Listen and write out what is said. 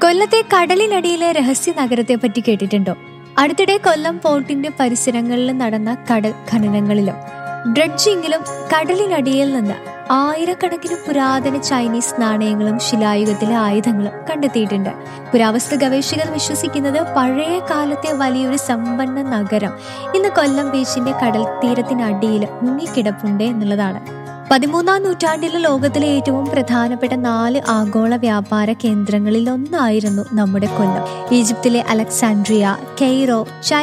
കൊല്ലത്തെ കടലിനടിയിലെ രഹസ്യ നഗരത്തെ പറ്റി കേട്ടിട്ടുണ്ടോ അടുത്തിടെ കൊല്ലം പോർട്ടിന്റെ പരിസരങ്ങളിൽ നടന്ന കടൽ ഖനനങ്ങളിലും ഡ്രഡ്ജിങ്ങിലും കടലിനടിയിൽ നിന്ന് ആയിരക്കണക്കിന് പുരാതന ചൈനീസ് നാണയങ്ങളും ശിലായുഗത്തിലെ ആയുധങ്ങളും കണ്ടെത്തിയിട്ടുണ്ട് പുരാവസ്തു ഗവേഷകർ വിശ്വസിക്കുന്നത് പഴയ കാലത്തെ വലിയൊരു സമ്പന്ന നഗരം ഇന്ന് കൊല്ലം ബീച്ചിന്റെ കടൽ തീരത്തിനടിയിൽ മുങ്ങിക്കിടപ്പുണ്ട് എന്നുള്ളതാണ് പതിമൂന്നാം നൂറ്റാണ്ടിലെ ലോകത്തിലെ ഏറ്റവും പ്രധാനപ്പെട്ട നാല് ആഗോള വ്യാപാര കേന്ദ്രങ്ങളിൽ ഒന്നായിരുന്നു നമ്മുടെ കൊല്ലം ഈജിപ്തിലെ അലക്സാൻഡ്രിയ കെയ്റോ ചൈന